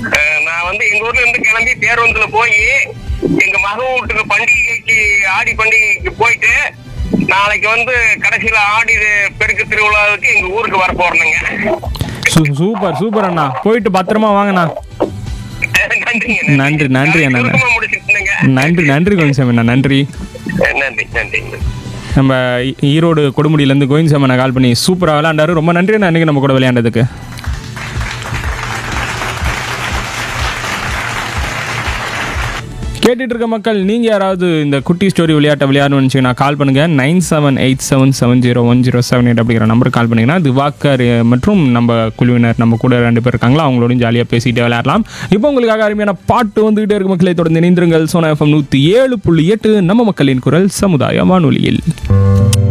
அஹ், நான் வந்து எங்க ஊர்ல இருந்து கிளம்பி பேருந்துல போய் எங்க மக வீட்டுக்கு பண்டிகைக்கு ஆடி பண்டிகைக்கு போயிட்டு நாளைக்கு வந்து கடைசியில ஆடி பெருக்கு திருவிழாவுக்கு எங்க ஊருக்கு வர போறேனுங்க சூ- சூப்பர் சூப்பர் அண்ணா போயிட்டு பத்திரமா வாங்கண்ணா நன்றிங்க நன்றி, நன்றி அண்ணா. சுருக்கமா முடிச்சுட்டுங்க நன்றி நன்றி கோவிந்தசாமி அண்ணா நன்றி நன்றி நன்றிங்க நம்ம ஈ- ஈரோடு கொடுமுடியிலேருந்து கோவிந்தசாமி அண்ணா கால் பண்ணி சூப்பராக விளையாண்டாரு ரொம்ப நன்றி அண்ணா இன்னைக்கு நம்ம கூட விளையாண்டதுக்கு கேட்டுட்டு இருக்க மக்கள் நீங்கள் யாராவது இந்த குட்டி ஸ்டோரி விளையாட்டை விளையாடணும்னு நினச்சிங்கன்னா கால் பண்ணுங்கள் nine seven eight seven seven zero one zero seven eight அப்படிங்கிற நம்பருக்கு கால் பண்ணிங்கன்னா திவாக்கர் அஹ், மற்றும் நம்ம குழுவினர் நம்ம கூட ரெண்டு பேர் இருக்காங்களா அவங்களோடையும் ஜாலியாக பேசிட்டு விளையாடலாம் இப்போ உங்களுக்காக அருமையான பாட்டு வந்துகிட்டே இருக்கு மக்களை தொடர்ந்து இணைந்திருங்கள் சோனா எஃப்எம் நூற்றி ஏழு புள்ளி எட்டு நம்ம மக்களின் குரல் சமுதாய வானொலியில்